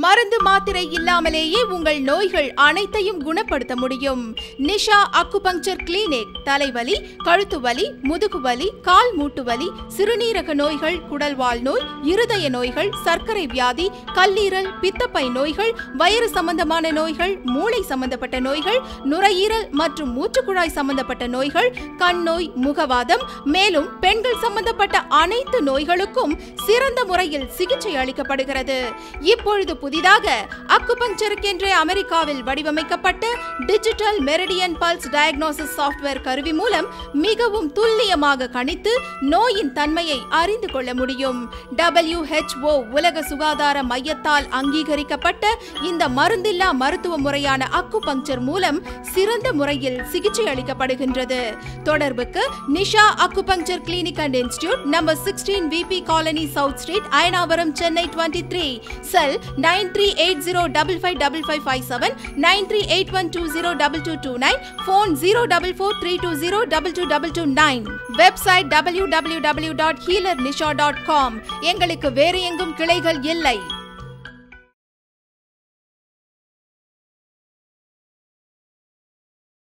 மருந்து மாத்திரை இல்லாமலேயே உங்கள் நோய்கள் அனைத்தையும் குணப்படுத்த முடியும் நிஷா அக்குபங்சர் கிளினிக் தலைவலி கழுத்து வலி முதுகு வலி கால் மூட்டு வலி சிறுநீரக நோய்கள் குடல்வால் நோய் இருதய நோய்கள் சர்க்கரை வியாதி கல்லீரல் பித்தப்பை நோய்கள் வயிறு சம்பந்தமான நோய்கள் மூளை சம்பந்தப்பட்ட நோய்கள் நுரையீரல் மற்றும் மூச்சுக்குழாய் சம்பந்தப்பட்ட நோய்கள் கண் நோய் முகவாதம் மேலும் பெண்கள் சம்பந்தப்பட்ட அனைத்து நோய்களுக்கும் சிறந்த முறையில் சிகிச்சை அளிக்கப்படுகிறது இப்பொழுது புதிதாக அக்குபங்சருக்கென்றே அமெரிக்காவில் வடிவமைக்கப்பட்ட digital meridian pulse diagnosis software கருவி மூலம் மிகவும் துல்லியமாக கணித்து நோயின் தன்மையை அறிந்து கொள்ள முடியும் WHO உலக சுகாதார மையத்தால் அங்கீகரிக்கப்பட்ட இந்த மருந்தில்லா மருத்துவ முறையான அக்குபங்சர் மூலம் சிறந்த முறையில் சிகிச்சை அளிக்கப்படுகின்றது தொடர்புக்கு Nisha acupuncture clinic and institute number sixteen VP colony south street Ayanavaram Chennai twenty three cell nine three eight zero double five double five five seven nine three eight one two zero double two two nine phone zero double four three two zero double two double two nine website W W W dot healer Nisha dot com எங்களுக்கு வேறு எங்கும் கிளைகள் இல்லை